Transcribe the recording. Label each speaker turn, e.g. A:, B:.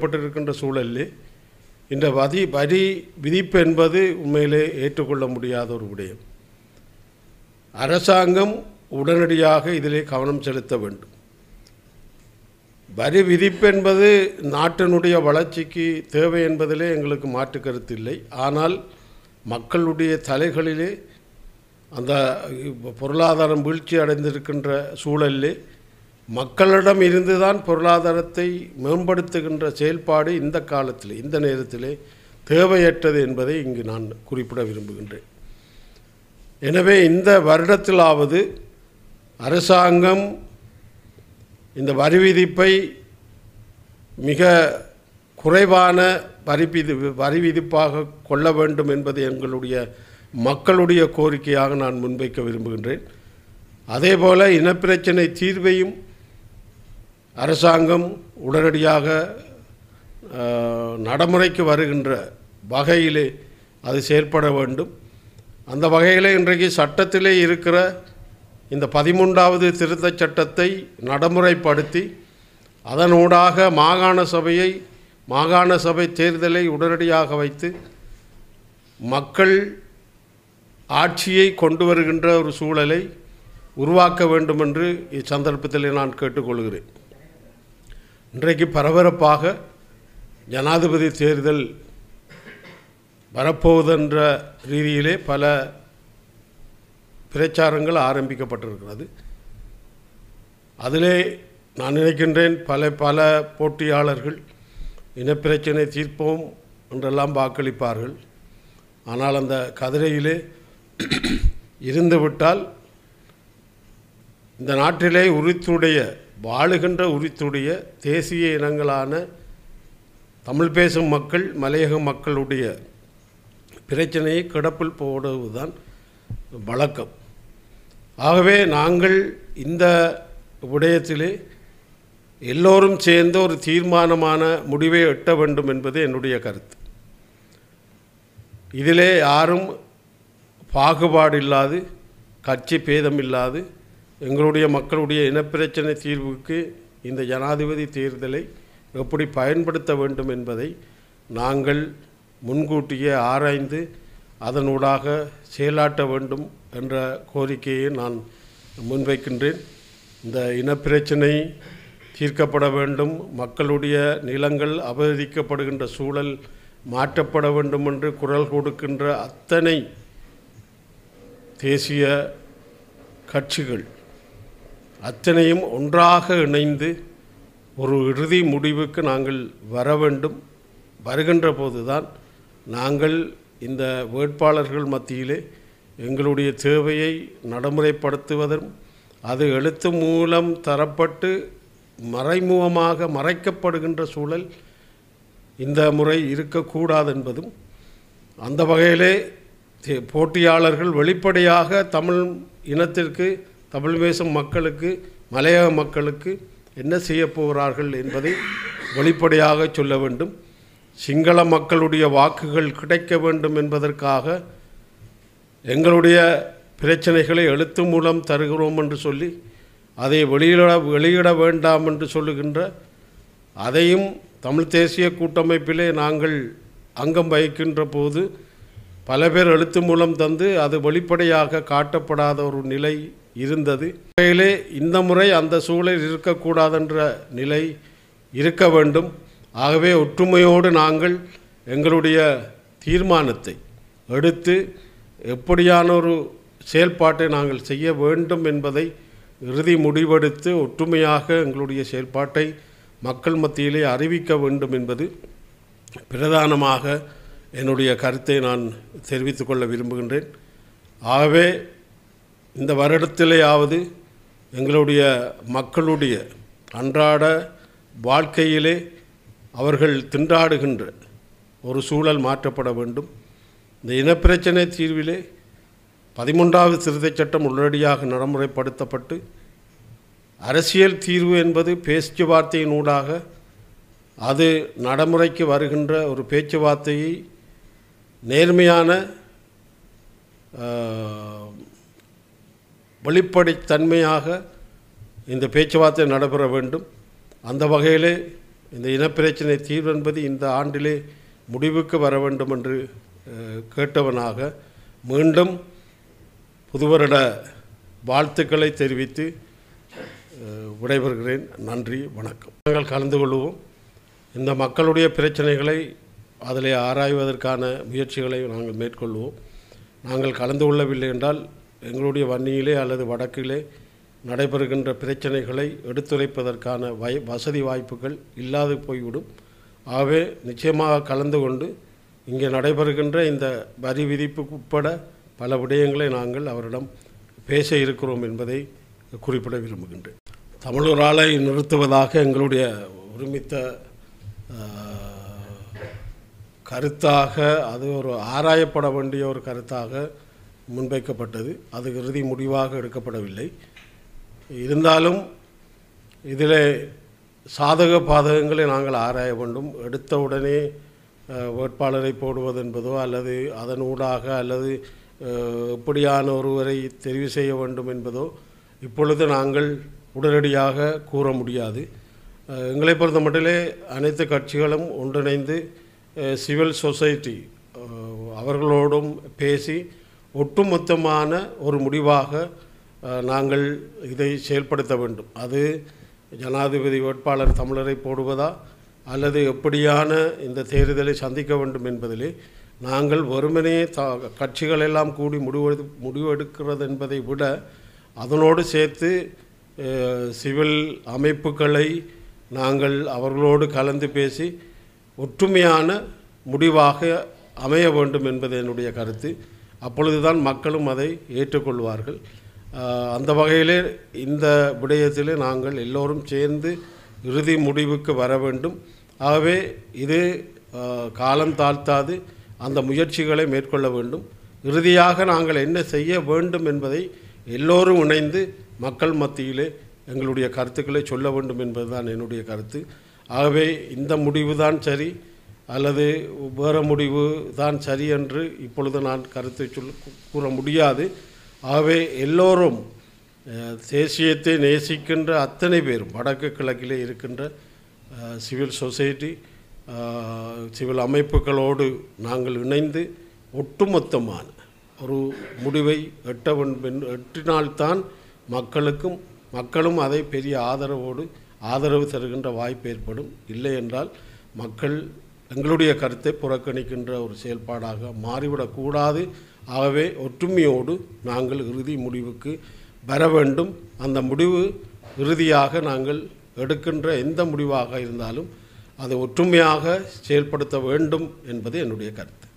A: வைக்கப்பட்டிருக்கின்ற சூழலிலே இந்த வரி வரி விதிப்பு என்பது உண்மையிலே ஏற்றுக்கொள்ள முடியாத ஒரு விடயம் அரசாங்கம் உடனடியாக இதிலே கவனம் செலுத்த வேண்டும் வரி விதிப்பு என்பது நாட்டினுடைய வளர்ச்சிக்கு தேவை என்பதிலே எங்களுக்கு மாற்று கருத்து இல்லை ஆனால் மக்களுடைய தலைகளிலே அந்த பொருளாதாரம் வீழ்ச்சி அடைந்திருக்கின்ற சூழலிலே மக்களிடம் இருந்துதான் பொருளாதாரத்தை மேம்படுத்துகின்ற செயல்பாடு இந்த காலத்தில் இந்த நேரத்திலே தேவையற்றது என்பதை இங்கு நான் குறிப்பிட விரும்புகின்றேன் எனவே இந்த வருடத்திலாவது அரசாங்கம் இந்த வரி விதிப்பை மிக குறைவான வரி விதி வரி விதிப்பாக கொள்ள வேண்டும் என்பது எங்களுடைய மக்களுடைய கோரிக்கையாக நான் முன்வைக்க விரும்புகின்றேன் அதேபோல இனப்பிரச்சனை தீர்வையும் அரசாங்கம் உடனடியாக அஹ், நடைமுறைக்கு வருகின்ற வகையிலே அது செயல்பட வேண்டும் அந்த வகையில் இன்றைக்கு சட்டத்திலே இருக்கிற இந்த பதிமூன்றாவது திருத்தச் சட்டத்தை நடைமுறைப்படுத்தி அதனூடாக மாகாண சபையை மாகாண சபை தேர்தலை உடனடியாக வைத்து மக்கள் ஆட்சியை கொண்டு வருகின்ற ஒரு சூழலை உருவாக்க வேண்டும் என்று இச்சந்தர்ப்பத்தில் நான் கேட்டுக்கொள்கிறேன் இன்றைக்கு பரபரப்பாக ஜனாதிபதி தேர்தல் வரப்போவதென்ற ரீதியிலே பல பிரச்சாரங்கள் ஆரம்பிக்கப்பட்டிருக்கிறது அதிலே நான் நினைக்கின்றேன் பல பல போட்டியாளர்கள் இனப்பிரச்சனை தீர்ப்போம் என்றெல்லாம் வாக்களிப்பார்கள் ஆனால் அந்த கதிரையிலே இருந்துவிட்டால் இந்த நாட்டிலே உரித்துடைய வாழுகின்ற உரித்துடைய தேசிய இனங்களான தமிழ் பேசும் மக்கள் மலையக மக்களுடைய பிரச்சனையை கிடப்பில் போடுவதுதான் வழக்கம் ஆகவே நாங்கள் இந்த விடயத்திலே எல்லோரும் சேர்ந்து ஒரு தீர்மானமான முடிவை எட்ட வேண்டும் என்பது என்னுடைய கருத்து இதிலே யாரும் பாகுபாடு இல்லாது கட்சி பேதம் இல்லாது எங்களுடைய மக்களுடைய இனப்பிரச்சனை தீர்வுக்கு இந்த ஜனாதிபதி தேர்தலை எப்படி பயன்படுத்த வேண்டும் என்பதை நாங்கள் முன்கூட்டியே ஆராய்ந்து அதனூடாக செயலாற்ற வேண்டும் என்ற கோரிக்கையை நான் முன்வைக்கின்றேன் இந்த இனப்பிரச்சனை தீர்க்கப்பட வேண்டும் மக்களுடைய நிலங்கள் அபகரிக்கப்படுகின்ற சூழல் மாற்றப்பட வேண்டும் என்று குரல் கொடுக்கின்ற அத்தனை தேசிய கட்சிகள் அத்தனையும் ஒன்றாக இணைந்து ஒரு இறுதி முடிவுக்கு நாங்கள் வர வேண்டும் வருகின்ற போதுதான் நாங்கள் இந்த வேட்பாளர்கள் மத்தியிலே எங்களுடைய தேவையை நடைமுறைப்படுத்துவதும் அது எழுத்து மூலம் தரப்பட்டு மறைமுகமாக மறைக்கப்படுகின்ற சூழல் இந்த முறை இருக்கக்கூடாது என்பதும் அந்த வகையிலே தே- போட்டியாளர்கள் வெளிப்படையாக தமிழ் இனத்திற்கு தமிழ் பேசும் மக்களுக்கு மலையக மக்களுக்கு என்ன செய்ய போகிறார்கள் என்பதை வெளிப்படையாக சொல்ல வேண்டும் சிங்கள மக்களுடைய வாக்குகள் கிடைக்க வேண்டும் என்பதற்காக எங்களுடைய பிரச்சனைகளை எழுத்து மூலம் தருகிறோம் என்று சொல்லி அதை வெளியிட வெளியிட வேண்டாம் என்று சொல்லுகின்ற அதையும் தமிழ் தேசிய கூட்டமைப்பிலே நாங்கள் அங்கம் வகிக்கின்ற போது பல பேர் எழுத்து மூலம் தந்து அது வெளிப்படையாக காட்டப்படாத ஒரு நிலை இருந்தது உண்மையிலே இந்த முறை அந்த சூழல் இருக்கக்கூடாதென்ற நிலை இருக்க வேண்டும் ஆகவே ஒற்றுமையோடு நாங்கள் எங்களுடைய தீர்மானத்தை எடுத்து எப்படியான ஒரு செயல்பாட்டை நாங்கள் செய்ய வேண்டும் என்பதை இறுதி முடிவெடுத்து ஒற்றுமையாக எங்களுடைய செயல்பாட்டை மக்கள் மத்தியிலே அறிவிக்க வேண்டும் என்பது பிரதானமாக என்னுடைய கருத்தை நான் தெரிவித்துக் கொள்ள விரும்புகின்றேன் ஆகவே இந்த வருடத்திலேயாவது எங்களுடைய மக்களுடைய அன்றாட வாழ்க்கையிலே அவர்கள் திண்டாடுகின்ற ஒரு சூழல் மாற்றப்பட வேண்டும் இந்த இனப்பிரச்சனை தீர்விலே பதிமூன்றாவது திருத்தச் சட்டம் உடனடியாக நடைமுறைப்படுத்தப்பட்டு அரசியல் தீர்வு என்பது பேச்சுவார்த்தையின் ஊடாக அது நடைமுறைக்கு வருகின்ற ஒரு பேச்சுவார்த்தையை நேர்மையான ஆஹ், வெளிப்படைத்தன்மையாக இந்த பேச்சுவார்த்தை நடைபெற வேண்டும் அந்த வகையிலே இந்த இனப்பிரச்சனை தீர்வு என்பது இந்த ஆண்டிலே முடிவுக்கு வர வேண்டும் என்று அஹ், கேட்டவனாக மீண்டும் புதுவருட வாழ்த்துக்களை தெரிவித்து அஹ், விடைபெறுகிறேன் நன்றி வணக்கம் நாங்கள் கலந்து கொள்வோம் இந்த மக்களுடைய பிரச்சனைகளை அதிலே ஆராய்வதற்கான முயற்சிகளை நாங்கள் மேற்கொள்வோம் நாங்கள் கலந்து கொள்ளவில்லை என்றால் எங்களுடைய வன்னியிலே அல்லது வடக்கிலே நடைபெறுகின்ற பிரச்சனைகளை எடுத்துரைப்பதற்கான வை வசதி வாய்ப்புகள் இல்லாது போய்விடும் ஆகவே நிச்சயமாக கலந்து கொண்டு இங்கே நடைபெறுகின்ற இந்த வரி விதிப்புக்கு உட்பட பல விடயங்களை நாங்கள் அவரிடம் பேச இருக்கிறோம் என்பதை குறிப்பிட விரும்புகின்றேன் தமிழர் ஆலை நிறுத்துவதாக எங்களுடைய ஒருமித்த ஆஹ், கருத்தாக அது ஒரு ஆராயப்பட வேண்டிய ஒரு கருத்தாக முன்வைக்கப்பட்டது அது இறுதி முடிவாக எடுக்கப்படவில்லை இருந்தாலும் இதில் சாதக பாதகங்களை நாங்கள் ஆராய வேண்டும் எடுத்த உடனே அஹ், வேட்பாளரை போடுவது என்பதோ அல்லது அதன் ஊடாக அல்லது அஹ், எப்படியான ஒருவரை தெரிவு செய்ய வேண்டும் என்பதோ இப்பொழுது நாங்கள் உடனடியாக கூற முடியாது அஹ், எங்களை பொறுத்த மட்டிலே அனைத்து கட்சிகளும் ஒன்றிணைந்து அஹ், சிவில் சொசைட்டி அஹ், அவர்களோடும் பேசி ஒட்டுமொத்தமான ஒரு முடிவாக அஹ், நாங்கள் இதை செயல்படுத்த வேண்டும் அது ஜனாதிபதி வேட்பாளர் தமிழரை போடுவதா அல்லது எப்படியான இந்த தேர்தலை சந்திக்க வேண்டும் என்பதிலே நாங்கள் வெறுமனே த கட்சிகள் எல்லாம் கூடி முடிவெடு முடிவெடுக்கிறது என்பதை விட அதனோடு சேர்த்து அஹ், சிவில் அமைப்புகளை நாங்கள் அவர்களோடு கலந்து பேசி ஒற்றுமையான முடிவாக அமைய வேண்டும் என்பது என்னுடைய கருத்து அப்பொழுதுதான் மக்களும் அதை ஏற்றுக்கொள்வார்கள் ஆஹ் அந்த வகையிலே இந்த விடயத்திலே நாங்கள் எல்லோரும் சேர்ந்து இறுதி முடிவுக்கு வர வேண்டும் ஆகவே இது ஆஹ் காலம் தாழ்த்தாது அந்த முயற்சிகளை மேற்கொள்ள வேண்டும் இறுதியாக நாங்கள் என்ன செய்ய வேண்டும் என்பதை எல்லோரும் இணைந்து மக்கள் மத்தியிலே எங்களுடைய கருத்துக்களை சொல்ல வேண்டும் என்பதுதான் என்னுடைய கருத்து ஆகவே இந்த முடிவு தான் சரி அல்லது வேறு முடிவு தான் சரி என்று இப்பொழுது நான் கருத்தை சொல் கூற முடியாது ஆகவே எல்லோரும் அஹ், தேசியத்தை நேசிக்கின்ற அத்தனை பேரும் வடக்கு கிழக்கிலே இருக்கின்ற அஹ், சிவில் சொசைட்டி அஹ், சிவில் அமைப்புகளோடு நாங்கள் இணைந்து ஒட்டுமொத்தமான ஒரு முடிவை எட்ட வேண்டும் என்று எட்டினால்தான் மக்களுக்கும் மக்களும் அதை பெரிய ஆதரவோடு ஆதரவு தருகின்ற வாய்ப்பு ஏற்படும் இல்லை என்றால் மக்கள் எங்களுடைய கருத்தை புறக்கணிக்கின்ற ஒரு செயல்பாடாக மாறிவிடக்கூடாது ஆகவே ஒற்றுமையோடு நாங்கள் இறுதி முடிவுக்கு வர வேண்டும் அந்த முடிவு இறுதியாக நாங்கள் எடுக்கின்ற எந்த முடிவாக இருந்தாலும் அதை ஒற்றுமையாக செயல்படுத்த வேண்டும் என்பது என்னுடைய கருத்து